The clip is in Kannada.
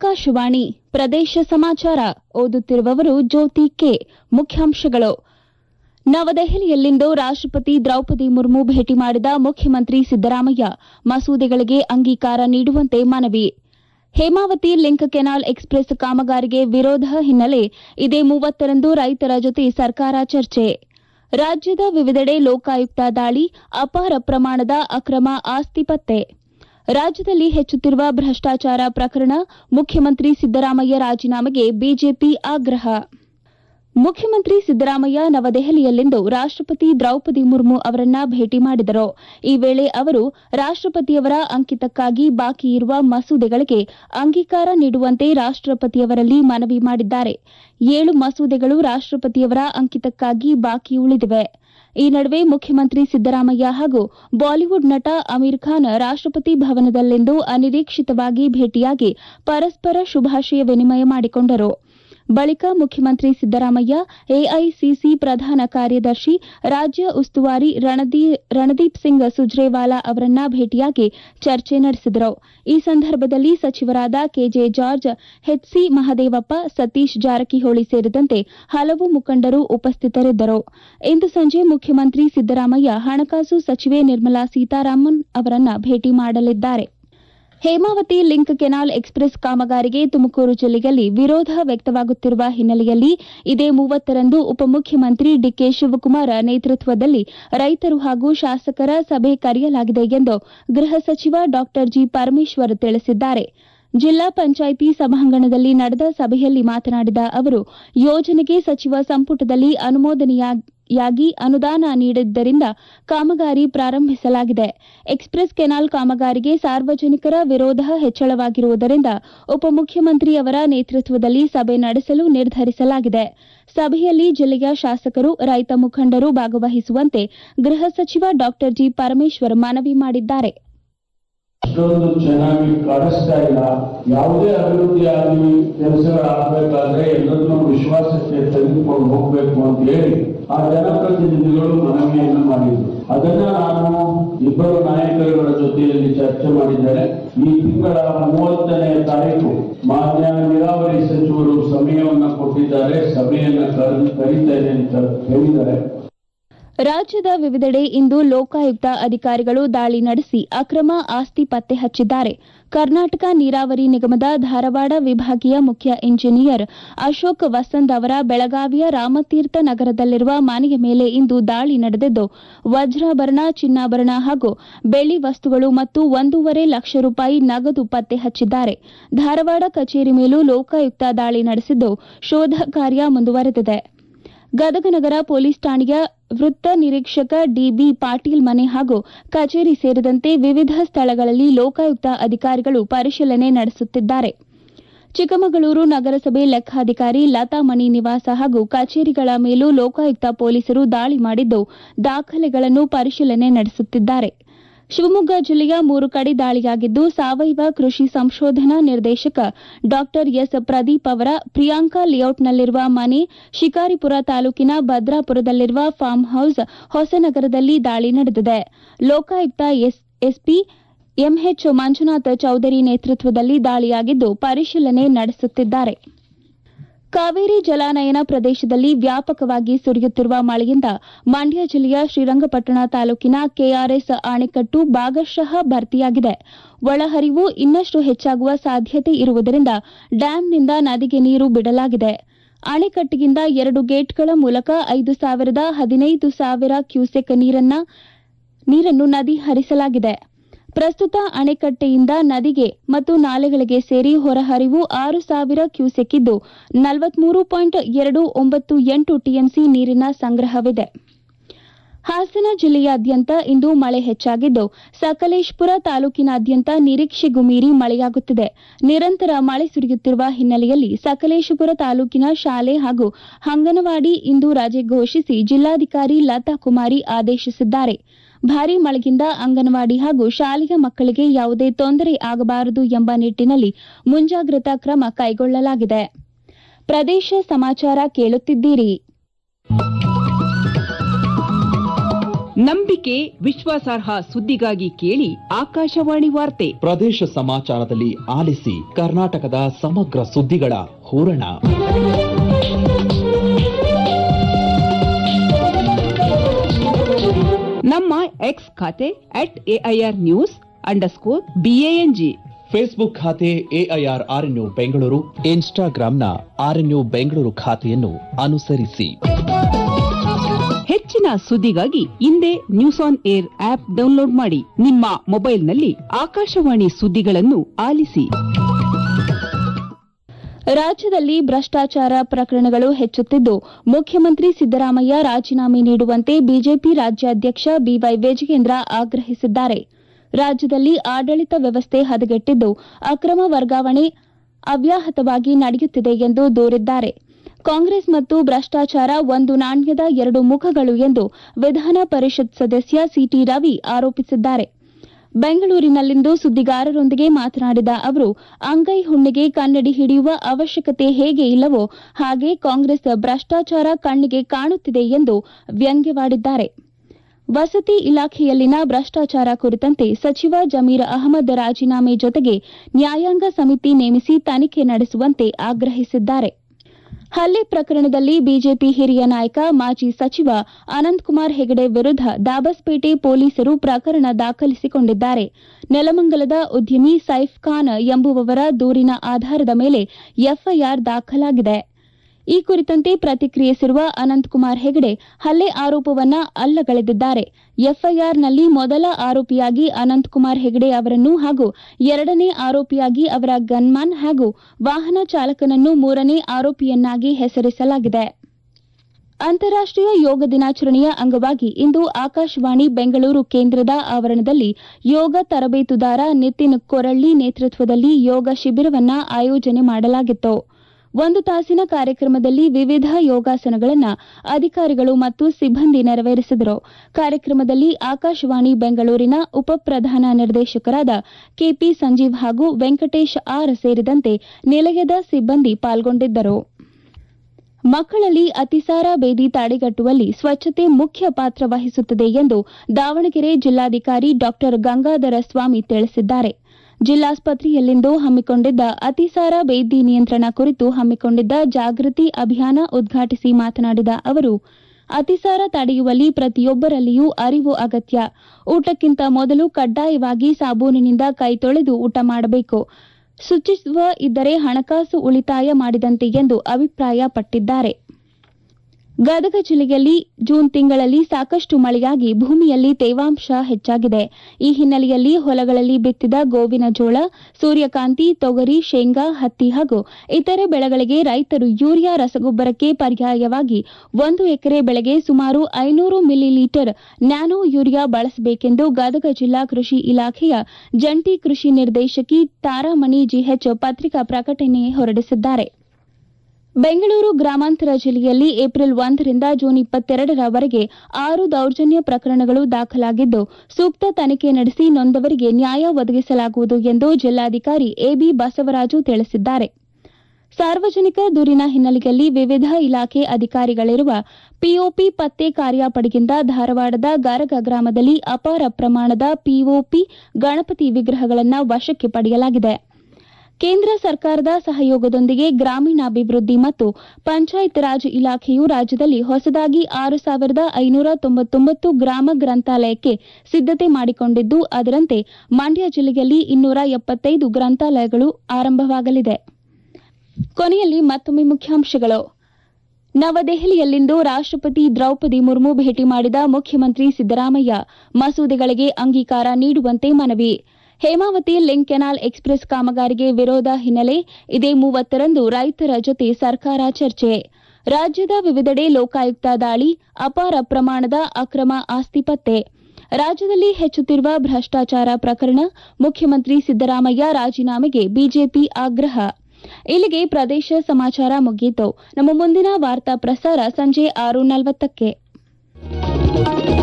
ಆಕಾಶವಾಣಿ ಪ್ರದೇಶ ಸಮಾಚಾರ ಓದುತ್ತಿರುವವರು ಜ್ಯೋತಿ ಕೆ ಮುಖ್ಯಾಂಶಗಳು ನವದೆಹಲಿಯಲ್ಲಿಂದು ರಾಷ್ಟಪತಿ ದ್ರೌಪದಿ ಮುರ್ಮು ಭೇಟಿ ಮಾಡಿದ ಮುಖ್ಯಮಂತ್ರಿ ಸಿದ್ದರಾಮಯ್ಯ ಮಸೂದೆಗಳಿಗೆ ಅಂಗೀಕಾರ ನೀಡುವಂತೆ ಮನವಿ ಹೇಮಾವತಿ ಲಿಂಕ್ ಕೆನಾಲ್ ಎಕ್ಸ್ಪ್ರೆಸ್ ಕಾಮಗಾರಿಗೆ ವಿರೋಧ ಹಿನ್ನೆಲೆ ಇದೇ ಮೂವತ್ತರಂದು ರೈತರ ಜೊತೆ ಸರ್ಕಾರ ಚರ್ಚೆ ರಾಜ್ಯದ ವಿವಿಧೆಡೆ ಲೋಕಾಯುಕ್ತ ದಾಳಿ ಅಪಾರ ಪ್ರಮಾಣದ ಅಕ್ರಮ ಆಸ್ತಿ ಪತ್ತೆ ರಾಜ್ಯದಲ್ಲಿ ಹೆಚ್ಚುತ್ತಿರುವ ಭ್ರಷ್ಟಾಚಾರ ಪ್ರಕರಣ ಮುಖ್ಯಮಂತ್ರಿ ಸಿದ್ದರಾಮಯ್ಯ ರಾಜೀನಾಮೆಗೆ ಬಿಜೆಪಿ ಆಗ್ರಹ ಮುಖ್ಯಮಂತ್ರಿ ಸಿದ್ದರಾಮಯ್ಯ ನವದೆಹಲಿಯಲ್ಲಿಂದು ರಾಷ್ಟಪತಿ ದ್ರೌಪದಿ ಮುರ್ಮು ಅವರನ್ನ ಭೇಟಿ ಮಾಡಿದರು ಈ ವೇಳೆ ಅವರು ರಾಷ್ಟಪತಿಯವರ ಅಂಕಿತಕ್ಕಾಗಿ ಬಾಕಿ ಇರುವ ಮಸೂದೆಗಳಿಗೆ ಅಂಗೀಕಾರ ನೀಡುವಂತೆ ರಾಷ್ಟಪತಿಯವರಲ್ಲಿ ಮನವಿ ಮಾಡಿದ್ದಾರೆ ಏಳು ಮಸೂದೆಗಳು ರಾಷ್ಟಪತಿಯವರ ಅಂಕಿತಕ್ಕಾಗಿ ಬಾಕಿ ಉಳಿದಿವೆ ಈ ನಡುವೆ ಮುಖ್ಯಮಂತ್ರಿ ಸಿದ್ದರಾಮಯ್ಯ ಹಾಗೂ ಬಾಲಿವುಡ್ ನಟ ಅಮೀರ್ ಖಾನ್ ರಾಷ್ಟಪತಿ ಭವನದಲ್ಲಿಂದು ಅನಿರೀಕ್ಷಿತವಾಗಿ ಭೇಟಿಯಾಗಿ ಪರಸ್ಪರ ಶುಭಾಶಯ ವಿನಿಮಯ ಮಾಡಿಕೊಂಡರು ಬಳಿಕ ಮುಖ್ಯಮಂತ್ರಿ ಸಿದ್ದರಾಮಯ್ಯ ಎಐಸಿಸಿ ಪ್ರಧಾನ ಕಾರ್ಯದರ್ಶಿ ರಾಜ್ಯ ಉಸ್ತುವಾರಿ ರಣದೀಪ್ ಸಿಂಗ್ ಸುಜ್ರೇವಾಲಾ ಅವರನ್ನ ಭೇಟಿಯಾಗಿ ಚರ್ಚೆ ನಡೆಸಿದರು ಈ ಸಂದರ್ಭದಲ್ಲಿ ಸಚಿವರಾದ K J George H C Mahadevappa Satish Jarkiholi ಸೇರಿದಂತೆ ಹಲವು ಮುಖಂಡರು ಉಪಸ್ಥಿತರಿದ್ದರು ಇಂದು ಸಂಜೆ ಮುಖ್ಯಮಂತ್ರಿ ಸಿದ್ದರಾಮಯ್ಯ ಹಣಕಾಸು ಸಚಿವೆ ನಿರ್ಮಲಾ ಸೀತಾರಾಮನ್ ಅವರನ್ನ ಭೇಟಿ ಮಾಡಲಿದ್ದಾರೆ ಹೇಮಾವತಿ ಲಿಂಕ್ ಕೆನಾಲ್ ಎಕ್ಸ್ಪ್ರೆಸ್ ಕಾಮಗಾರಿಗೆ ತುಮಕೂರು ಜಿಲ್ಲೆಯಲ್ಲಿ ವಿರೋಧ ವ್ಯಕ್ತವಾಗುತ್ತಿರುವ ಹಿನ್ನೆಲೆಯಲ್ಲಿ ಇದೇ ಮೂವತ್ತರಂದು ಉಪಮುಖ್ಯಮಂತ್ರಿ ಡಿಕೆ ಶಿವಕುಮಾರ್ ನೇತೃತ್ವದಲ್ಲಿ ರೈತರು ಹಾಗೂ ಶಾಸಕರ ಸಭೆ ಕರೆಯಲಾಗಿದೆ ಎಂದು ಗೃಹ ಸಚಿವ ಡಾ ಜಿ ಪರಮೇಶ್ವರ್ ತಿಳಿಸಿದ್ದಾರೆ ಜಿಲ್ಲಾ ಪಂಚಾಯಿತಿ ಸಭಾಂಗಣದಲ್ಲಿ ನಡೆದ ಸಭೆಯಲ್ಲಿ ಮಾತನಾಡಿದ ಅವರು ಯೋಜನೆಗೆ ಸಚಿವ ಸಂಪುಟದಲ್ಲಿ ಅನುಮೋದನೆಯಾಗಿ ಅನುದಾನ ನೀಡಿದ್ದರಿಂದ ಕಾಮಗಾರಿ ಪ್ರಾರಂಭಿಸಲಾಗಿದೆ ಎಕ್ಸ್ಪ್ರೆಸ್ ಕೆನಾಲ್ ಕಾಮಗಾರಿಗೆ ಸಾರ್ವಜನಿಕರ ವಿರೋಧ ಹೆಚ್ಚಳವಾಗಿರುವುದರಿಂದ ಉಪಮುಖ್ಯಮಂತ್ರಿ ಅವರ ನೇತೃತ್ವದಲ್ಲಿ ಸಭೆ ನಡೆಸಲು ನಿರ್ಧರಿಸಲಾಗಿದೆ ಸಭೆಯಲ್ಲಿ ಜಿಲ್ಲೆಯ ಶಾಸಕರು ರೈತ ಮುಖಂಡರು ಭಾಗವಹಿಸುವಂತೆ ಗೃಹ ಸಚಿವ ಡಾ ಜಿ ಪರಮೇಶ್ವರ್ ಮನವಿ ಮಾಡಿದ್ದಾರೆ ಅಷ್ಟೊಂದು ಚೆನ್ನಾಗಿ ಕಾಣಿಸ್ತಾ ಇಲ್ಲ ಯಾವುದೇ ಅಭಿವೃದ್ಧಿ ಆಗಲಿ ಕೆಲಸಗಳಾಗಬೇಕಾದ್ರೆ ಎಲ್ಲರನ್ನೂ ವಿಶ್ವಾಸಕ್ಕೆ ತೆಗೆದುಕೊಂಡು ಹೋಗ್ಬೇಕು ಅಂತ ಹೇಳಿ ಆ ಜನಪ್ರತಿನಿಧಿಗಳು ಮನವಿಯನ್ನು ಮಾಡಿದ್ರು ಅದನ್ನ ನಾನು ಇಬ್ಬರು ನಾಯಕರುಗಳ ಜೊತೆಯಲ್ಲಿ ಚರ್ಚೆ ಮಾಡಿದ್ದೇನೆ ಈ ತಿಂಗಳ ಮೂವತ್ತನೇ ತಾರೀಕು ಮಾನ್ಯ ನೀರಾವರಿ ಸಚಿವರು ಸಮಯವನ್ನು ಕೊಟ್ಟಿದ್ದಾರೆ ಸಭೆಯನ್ನ ಕರೆದು ಕರೀತೇನೆ ಅಂತ ಹೇಳಿದ್ದಾರೆ ರಾಜ್ಯದ ವಿವಿಧೆಡೆ ಇಂದು ಲೋಕಾಯುಕ್ತ ಅಧಿಕಾರಿಗಳು ದಾಳಿ ನಡೆಸಿ ಅಕ್ರಮ ಆಸ್ತಿ ಪತ್ತೆ ಹಚ್ಚಿದ್ದಾರೆ ಕರ್ನಾಟಕ ನೀರಾವರಿ ನಿಗಮದ ಧಾರವಾಡ ವಿಭಾಗೀಯ ಮುಖ್ಯ ಇಂಜಿನಿಯರ್ ಅಶೋಕ್ ವಸಂತ್ ಅವರ ಬೆಳಗಾವಿಯ ರಾಮತೀರ್ಥ ನಗರದಲ್ಲಿರುವ ಮನೆಯ ಮೇಲೆ ಇಂದು ದಾಳಿ ನಡೆದಿದ್ದು ವಜ್ರಾಭರಣ ಚಿನ್ನಾಭರಣ ಹಾಗೂ ಬೆಳ್ಳಿ ವಸ್ತುಗಳು ಮತ್ತು ಒಂದೂವರೆ ಲಕ್ಷ ರೂಪಾಯಿ ನಗದು ಪತ್ತೆ ಹಚ್ಚಿದ್ದಾರೆ ಧಾರವಾಡ ಕಚೇರಿ ಮೇಲೂ ಲೋಕಾಯುಕ್ತ ದಾಳಿ ನಡೆಸಿದ್ದು ಶೋಧ ಕಾರ್ಯ ಮುಂದುವರೆದಿದೆ ಗದಗ ನಗರ ಪೊಲೀಸ್ ಠಾಣೆಯ ವೃತ್ತ ನಿರೀಕ್ಷಕ ಡಿಬಿ ಪಾಟೀಲ್ ಮನೆ ಹಾಗೂ ಕಚೇರಿ ಸೇರಿದಂತೆ ವಿವಿಧ ಸ್ಥಳಗಳಲ್ಲಿ ಲೋಕಾಯುಕ್ತ ಅಧಿಕಾರಿಗಳು ಪರಿಶೀಲನೆ ನಡೆಸುತ್ತಿದ್ದಾರೆ ಚಿಕ್ಕಮಗಳೂರು ನಗರಸಭೆ ಲೆಕ್ಕಾಧಿಕಾರಿ ಲತಾ ಮಣಿ ನಿವಾಸ ಹಾಗೂ ಕಚೇರಿಗಳ ಮೇಲೂ ಲೋಕಾಯುಕ್ತ ಪೊಲೀಸರು ದಾಳಿ ಮಾಡಿದ್ದು ದಾಖಲೆಗಳನ್ನು ಪರಿಶೀಲನೆ ನಡೆಸುತ್ತಿದ್ದಾರೆ ಶಿವಮೊಗ್ಗ ಜಿಲ್ಲೆಯ ಮೂರು ಕಡೆ ದಾಳಿಯಾಗಿದ್ದು ಸಾವಯವ ಕೃಷಿ ಸಂಶೋಧನಾ ನಿರ್ದೇಶಕ ಡಾ ಎಸ್ ಪ್ರದೀಪ್ ಅವರ ಪ್ರಿಯಾಂಕಾ ಲೇಔಟ್ನಲ್ಲಿರುವ ಮನೆ ಶಿಕಾರಿಪುರ ತಾಲೂಕಿನ ಭದ್ರಾಪುರದಲ್ಲಿರುವ ಫಾರ್ಮ್ ಹೌಸ್ ಹೊಸನಗರದಲ್ಲಿ ದಾಳಿ ನಡೆದಿದೆ ಲೋಕಾಯುಕ್ತ ಎಸ್ಪಿ ಎಂಎಚ್ ಮಂಜುನಾಥ್ ಚೌಧರಿ ನೇತೃತ್ವದಲ್ಲಿ ದಾಳಿಯಾಗಿದ್ದು ಪರಿಶೀಲನೆ ನಡೆಸುತ್ತಿದ್ದಾರೆ ಕಾವೇರಿ ಜಲಾನಯನ ಪ್ರದೇಶದಲ್ಲಿ ವ್ಯಾಪಕವಾಗಿ ಸುರಿಯುತ್ತಿರುವ ಮಳೆಯಿಂದ ಮಂಡ್ಯ ಜಿಲ್ಲೆಯ ಶ್ರೀರಂಗಪಟ್ಟಣ ತಾಲೂಕಿನ ಕೆಆರ್ಎಸ್ ಅಣೆಕಟ್ಟು ಭಾಗಶಃ ಭರ್ತಿಯಾಗಿದೆ ಒಳಹರಿವು ಇನ್ನಷ್ಟು ಹೆಚ್ಚಾಗುವ ಸಾಧ್ಯತೆ ಇರುವುದರಿಂದ ಡ್ಯಾಂನಿಂದ ನದಿಗೆ ನೀರು ಬಿಡಲಾಗಿದೆ ಅಣೆಕಟ್ಟಿಗಿಂದ ಎರಡು ಗೇಟ್ಗಳ ಮೂಲಕ ಐದು ಸಾವಿರದ ಹದಿನೈದು ಸಾವಿರ ಕ್ಯೂಸೆಕ್ ನೀರನ್ನು ನದಿ ಹರಿಸಲಾಗಿದೆ ಪ್ರಸ್ತುತ ಅಣೆಕಟ್ಟೆಯಿಂದ ನದಿಗೆ ಮತ್ತು ನಾಲೆಗಳಿಗೆ ಸೇರಿ ಹೊರಹರಿವು ಆರು ಸಾವಿರ ಕ್ಯೂಸೆಕ್ ಇದ್ದು ನಲವತ್ಮೂರು ಪಾಯಿಂಟ್ ಎರಡು ಒಂಬತ್ತು ಎಂಟು ಟಿಎಂಸಿ ನೀರಿನ ಸಂಗ್ರಹವಿದೆ ಹಾಸನ ಜಿಲ್ಲೆಯಾದ್ಯಂತ ಇಂದು ಮಳೆ ಹೆಚ್ಚಾಗಿದ್ದು ಸಕಲೇಶಪುರ ತಾಲೂಕಿನಾದ್ಯಂತ ನಿರೀಕ್ಷೆಗೂ ಮೀರಿ ಮಳೆಯಾಗುತ್ತಿದೆ ನಿರಂತರ ಮಳೆ ಸುರಿಯುತ್ತಿರುವ ಹಿನ್ನೆಲೆಯಲ್ಲಿ ಸಕಲೇಶಪುರ ತಾಲೂಕಿನ ಶಾಲೆ ಹಾಗೂ ಅಂಗನವಾಡಿ ಇಂದು ರಜೆ ಘೋಷಿಸಿ ಜಿಲ್ಲಾಧಿಕಾರಿ ಲತಾ ಕುಮಾರಿ ಆದೇಶಿಸಿದ್ದಾರೆ ಭಾರೀ ಮಳೆಯಿಂದ ಅಂಗನವಾಡಿ ಹಾಗೂ ಶಾಲೆಯ ಮಕ್ಕಳಿಗೆ ಯಾವುದೇ ತೊಂದರೆ ಆಗಬಾರದು ಎಂಬ ನಿಟ್ಟಿನಲ್ಲಿ ಮುಂಜಾಗ್ರತಾ ಕ್ರಮ ಕೈಗೊಳ್ಳಲಾಗಿದೆ ಪ್ರದೇಶ ಸಮಾಚಾರ ಕೇಳುತ್ತಿದ್ದೀರಿ ನಂಬಿಕೆ ವಿಶ್ವಾಸಾರ್ಹ ಸುದ್ದಿಗಾಗಿ ಕೇಳಿ ಆಕಾಶವಾಣಿ ವಾರ್ತೆ ಪ್ರದೇಶ ಸಮಾಚಾರದಲ್ಲಿ ಆಲಿಸಿ ಕರ್ನಾಟಕದ ಸಮಗ್ರ ಸುದ್ದಿಗಳ ಹೂರಣ ನಮ್ಮ ಎಕ್ಸ್ ಖಾತೆ at A I R news underscore B A N G Facebook ಖಾತೆ ಎಐಆರ್ ಆರ್ಎನ್ಯು ಬೆಂಗಳೂರು ಇನ್ಸ್ಟಾಗ್ರಾಂನ ಆರ್ಎನ್ಯು ಬೆಂಗಳೂರು ಖಾತೆಯನ್ನು ಅನುಸರಿಸಿ ಹೆಚ್ಚಿನ ಸುದ್ದಿಗಾಗಿ ಹಿಂದೆ news on air app download ಮಾಡಿ ನಿಮ್ಮ ಮೊಬೈಲ್ನಲ್ಲಿ ಆಕಾಶವಾಣಿ ಸುದ್ದಿಗಳನ್ನು ಆಲಿಸಿ ರಾಜ್ಯದಲ್ಲಿ ಭ್ರಷ್ಟಾಚಾರ ಪ್ರಕರಣಗಳು ಹೆಚ್ಚುತ್ತಿದ್ದು ಮುಖ್ಯಮಂತ್ರಿ ಸಿದ್ದರಾಮಯ್ಯ ರಾಜೀನಾಮೆ ನೀಡುವಂತೆ ಬಿಜೆಪಿ ರಾಜ್ಯಾಧ್ಯಕ್ಷ ಬಿವೈ ವಿಜಯೇಂದ್ರ ಆಗ್ರಹಿಸಿದ್ದಾರೆ ರಾಜ್ಯದಲ್ಲಿ ಆಡಳಿತ ವ್ಯವಸ್ಥೆ ಹದಗೆಟ್ಟಿದ್ದು ಅಕ್ರಮ ವರ್ಗಾವಣೆ ಅವ್ಯಾಹತವಾಗಿ ನಡೆಯುತ್ತಿದೆ ಎಂದು ದೂರಿದ್ದಾರೆ ಕಾಂಗ್ರೆಸ್ ಮತ್ತು ಭ್ರಷ್ಟಾಚಾರ ಒಂದು ನಾಣ್ಯದ ಎರಡು ಮುಖಗಳು ಎಂದು ವಿಧಾನ ಪರಿಷತ್ ಸದಸ್ಯ ಸಿಟಿ ರವಿ ಆರೋಪಿಸಿದ್ದಾರೆ ಬೆಂಗಳೂರಿನಲ್ಲಿಂದು ಸುದ್ದಿಗಾರರೊಂದಿಗೆ ಮಾತನಾಡಿದ ಅವರು ಅಂಗೈ ಹುಣ್ಣಿಗೆ ಕನ್ನಡಿ ಹಿಡಿಯುವ ಅವಶ್ಯಕತೆ ಹೇಗೆ ಇಲ್ಲವೋ ಹಾಗೆ ಕಾಂಗ್ರೆಸ್ ಭ್ರಷ್ಟಾಚಾರ ಕಣ್ಣಿಗೆ ಕಾಣುತ್ತಿದೆ ಎಂದು ವ್ಯಂಗ್ಯವಾಡಿದ್ದಾರೆ ವಸತಿ ಇಲಾಖೆಯಲ್ಲಿನ ಭ್ರಷ್ಟಾಚಾರ ಕುರಿತಂತೆ ಸಚಿವ ಜಮೀರ್ ಅಹಮದ್ ರಾಜೀನಾಮೆ ಜೊತೆಗೆ ನ್ಯಾಯಾಂಗ ಸಮಿತಿ ನೇಮಿಸಿ ತನಿಖೆ ನಡೆಸುವಂತೆ ಆಗ್ರಹಿಸಿದ್ದಾರೆ ಹಲ್ಲೆ ಪ್ರಕರಣದಲ್ಲಿ ಬಿಜೆಪಿ ಹಿರಿಯ ನಾಯಕ ಮಾಜಿ ಸಚಿವ ಅನಂತಕುಮಾರ್ ಹೆಗಡೆ ವಿರುದ್ಧ ದಾಬಸ್ಪೇಟೆ ಪೊಲೀಸರು ಪ್ರಕರಣ ದಾಖಲಿಸಿಕೊಂಡಿದ್ದಾರೆ ನೆಲಮಂಗಲದ ಉದ್ಯಮಿ ಸೈಫ್ ಖಾನ್ ಎಂಬುವವರ ದೂರಿನ ಆಧಾರದ ಮೇಲೆ ಎಫ್ಐಆರ್ ದಾಖಲಾಗಿದೆ ಈ ಕುರಿತಂತೆ ಪ್ರತಿಕ್ರಿಯಿಸಿರುವ ಅನಂತಕುಮಾರ್ ಹೆಗಡೆ ಹಲ್ಲೆ ಆರೋಪವನ್ನ ಅಲ್ಲಗಳೆದಿದ್ದಾರೆ ಎಫ್ಐಆರ್ನಲ್ಲಿ ಮೊದಲ ಆರೋಪಿಯಾಗಿ ಅನಂತಕುಮಾರ್ ಹೆಗಡೆ ಅವರನ್ನು ಹಾಗೂ ಎರಡನೇ ಆರೋಪಿಯಾಗಿ ಅವರ ಗನ್ಮ್ಯಾನ್ ಹಾಗೂ ವಾಹನ ಚಾಲಕನನ್ನು ಮೂರನೇ ಆರೋಪಿಯನ್ನಾಗಿ ಹೆಸರಿಸಲಾಗಿದೆ ಅಂತಾರಾಷ್ಟೀಯ ಯೋಗ ದಿನಾಚರಣೆಯ ಅಂಗವಾಗಿ ಇಂದು ಆಕಾಶವಾಣಿ ಬೆಂಗಳೂರು ಕೇಂದ್ರದ ಆವರಣದಲ್ಲಿ ಯೋಗ ತರಬೇತುದಾರ ನಿತಿನ್ ಕೊರಳ್ಳಿ ನೇತೃತ್ವದಲ್ಲಿ ಯೋಗ ಶಿಬಿರವನ್ನ ಆಯೋಜನೆ ಮಾಡಲಾಗಿತ್ತು ಒಂದು ತಾಸಿನ ಕಾರ್ಯಕ್ರಮದಲ್ಲಿ ವಿವಿಧ ಯೋಗಾಸನಗಳನ್ನು ಅಧಿಕಾರಿಗಳು ಮತ್ತು ಸಿಬ್ಬಂದಿ ನೆರವೇರಿಸಿದರು ಕಾರ್ಯಕ್ರಮದಲ್ಲಿ ಆಕಾಶವಾಣಿ ಬೆಂಗಳೂರಿನ ಉಪಪ್ರಧಾನ ನಿರ್ದೇಶಕರಾದ ಕೆಪಿ ಸಂಜೀವ್ ಹಾಗೂ ವೆಂಕಟೇಶ್ ಆರ್ ಸೇರಿದಂತೆ ನಿಲಯದ ಸಿಬ್ಬಂದಿ ಪಾಲ್ಗೊಂಡಿದ್ದರು ಮಕ್ಕಳಲ್ಲಿ ಅತಿಸಾರ ಬೇದಿ ತಡೆಗಟ್ಟುವಲ್ಲಿ ಸ್ವಚ್ಛತೆ ಮುಖ್ಯ ಪಾತ್ರ ವಹಿಸುತ್ತದೆ ಎಂದು ದಾವಣಗೆರೆ ಜಿಲ್ಲಾಧಿಕಾರಿ ಡಾ ಗಂಗಾಧರ ಸ್ವಾಮಿ ತಿಳಿಸಿದ್ದಾರೆ ಜಿಲ್ಲಾಸ್ಪತ್ರೆಯಲ್ಲಿಂದು ಹಮ್ಮಿಕೊಂಡಿದ್ದ ಅತಿಸಾರ ಬೇದಿ ನಿಯಂತ್ರಣ ಕುರಿತು ಹಮ್ಮಿಕೊಂಡಿದ್ದ ಜಾಗೃತಿ ಅಭಿಯಾನ ಉದ್ಘಾಟಿಸಿ ಮಾತನಾಡಿದ ಅವರು ಅತಿಸಾರ ತಡೆಯುವಲ್ಲಿ ಪ್ರತಿಯೊಬ್ಬರಲ್ಲಿಯೂ ಅರಿವು ಅಗತ್ಯ ಊಟಕ್ಕಿಂತ ಮೊದಲು ಕಡ್ಡಾಯವಾಗಿ ಸಾಬೂನಿನಿಂದ ಕೈ ತೊಳೆದು ಊಟ ಮಾಡಬೇಕು ಶುಚಿತ್ವ ಇದ್ದರೆ ಹಣಕಾಸು ಉಳಿತಾಯ ಮಾಡಿದಂತೆ ಎಂದು ಅಭಿಪ್ರಾಯಪಟ್ಟಿದ್ದಾರೆ ಗದಗ ಜಿಲ್ಲೆಯಲ್ಲಿ ಜೂನ್ ತಿಂಗಳಲ್ಲಿ ಸಾಕಷ್ಟು ಮಳೆಯಾಗಿ ಭೂಮಿಯಲ್ಲಿ ತೇವಾಂಶ ಹೆಚ್ಚಾಗಿದೆ ಈ ಹಿನ್ನೆಲೆಯಲ್ಲಿ ಹೊಲಗಳಲ್ಲಿ ಬಿತ್ತಿದ ಗೋವಿನ ಜೋಳ ಸೂರ್ಯಕಾಂತಿ ತೊಗರಿ ಶೇಂಗಾ ಹತ್ತಿ ಹಾಗೂ ಇತರೆ ಬೆಳೆಗಳಿಗೆ ರೈತರು ಯೂರಿಯಾ ರಸಗೊಬ್ಬರಕ್ಕೆ ಪರ್ಯಾಯವಾಗಿ ಒಂದು ಎಕರೆ ಬೆಳೆಗೆ ಸುಮಾರು ಐನೂರು ಮಿಲಿ ಲೀಟರ್ ನ್ಯಾನೋ ಯೂರಿಯಾ ಬಳಸಬೇಕೆಂದು ಗದಗ ಜಿಲ್ಲಾ ಕೃಷಿ ಇಲಾಖೆಯ ಜಂಟಿ ಕೃಷಿ ನಿರ್ದೇಶಕಿ ತಾರಾಮಣಿ ಜಿಎಚ್ ಪತ್ರಿಕಾ ಪ್ರಕಟಣೆ ಹೊರಡಿಸಿದ್ದಾರೆ ಬೆಂಗಳೂರು ಗ್ರಾಮಾಂತರ ಜಿಲ್ಲೆಯಲ್ಲಿ ಏಪ್ರಿಲ್ ಒಂದರಿಂದ ಜೂನ್ ಇಪ್ಪತ್ತೆರಡರವರೆಗೆ ಆರು ದೌರ್ಜನ್ಯ ಪ್ರಕರಣಗಳು ದಾಖಲಾಗಿದ್ದು ಸೂಕ್ತ ತನಿಖೆ ನಡೆಸಿ ನೊಂದವರಿಗೆ ನ್ಯಾಯ ಒದಗಿಸಲಾಗುವುದು ಎಂದು ಜಿಲ್ಲಾಧಿಕಾರಿ ಎಬಿ ಬಸವರಾಜು ತಿಳಿಸಿದ್ದಾರೆ ಸಾರ್ವಜನಿಕ ದೂರಿನ ಹಿನ್ನೆಲೆಯಲ್ಲಿ ವಿವಿಧ ಇಲಾಖೆ ಅಧಿಕಾರಿಗಳಿರುವ ಪಿಒಪಿ ಪತ್ತೆ ಕಾರ್ಯಪಡೆಯಿಂದ ಧಾರವಾಡದ ಗಾರಗ ಗ್ರಾಮದಲ್ಲಿ ಅಪಾರ ಪ್ರಮಾಣದ ಪಿಒಪಿ ಗಣಪತಿ ವಿಗ್ರಹಗಳನ್ನು ವಶಕ್ಕೆ ಪಡೆಯಲಾಗಿದೆ ಕೇಂದ್ರ ಸರ್ಕಾರದ ಸಹಯೋಗದೊಂದಿಗೆ ಗ್ರಾಮೀಣಾಭಿವೃದ್ಧಿ ಮತ್ತು ಪಂಚಾಯತ್ ರಾಜ್ ಇಲಾಖೆಯು ರಾಜ್ಯದಲ್ಲಿ ಹೊಸದಾಗಿ ಆರು ಸಾವಿರದ ಐನೂರ ತೊಂಬತ್ತೊಂಬತ್ತು ಗ್ರಾಮ ಗ್ರಂಥಾಲಯಕ್ಕೆ ಸಿದ್ದತೆ ಮಾಡಿಕೊಂಡಿದ್ದು ಅದರಂತೆ ಮಂಡ್ಯ ಜಿಲ್ಲೆಯಲ್ಲಿ ಇನ್ನೂರ ಎಪ್ಪತ್ತೈದು ಗ್ರಂಥಾಲಯಗಳು ಆರಂಭವಾಗಲಿದೆ ಕೊನೆಯಲ್ಲಿ ಮತ್ತೊಮ್ಮೆ ಮುಖ್ಯಾಂಶಗಳು ನವದೆಹಲಿಯಲ್ಲಿಂದು ರಾಷ್ಟಪತಿ ದ್ರೌಪದಿ ಮುರ್ಮು ಭೇಟಿ ಮಾಡಿದ ಮುಖ್ಯಮಂತ್ರಿ ಸಿದ್ದರಾಮಯ್ಯ ಮಸೂದೆಗಳಿಗೆ ಅಂಗೀಕಾರ ನೀಡುವಂತೆ ಮನವಿ ಹೇಮಾವತಿ ಲಿಂಕ್ ಕೆನಾಲ್ ಎಕ್ಸ್ಪ್ರೆಸ್ ಕಾಮಗಾರಿಗೆ ವಿರೋಧ ಹಿನ್ನೆಲೆ ಇದೇ ಮೂವತ್ತರಂದು ರೈತರ ಜೊತೆ ಸರ್ಕಾರ ಚರ್ಚೆ ರಾಜ್ಯದ ವಿವಿಧೆಡೆ ಲೋಕಾಯುಕ್ತ ದಾಳಿ ಅಪಾರ ಪ್ರಮಾಣದ ಅಕ್ರಮ ಆಸ್ತಿ ಪತ್ತೆ ರಾಜ್ಯದಲ್ಲಿ ಹೆಚ್ಚುತ್ತಿರುವ ಭ್ರಷ್ಟಾಚಾರ ಪ್ರಕರಣ ಮುಖ್ಯಮಂತ್ರಿ ಸಿದ್ದರಾಮಯ್ಯ ರಾಜೀನಾಮೆಗೆ ಬಿಜೆಪಿ ಆಗ್ರಹ ಇಲ್ಲಿಗೆ ಪ್ರದೇಶ ಸಮಾಚಾರ ಮುಗಿಯಿತು ನಮ್ಮ ಮುಂದಿನ ವಾರ್ತಾ ಪ್ರಸಾರ ಸಂಜೆ ಆರು ನಲವತ್ತಕ್ಕೆ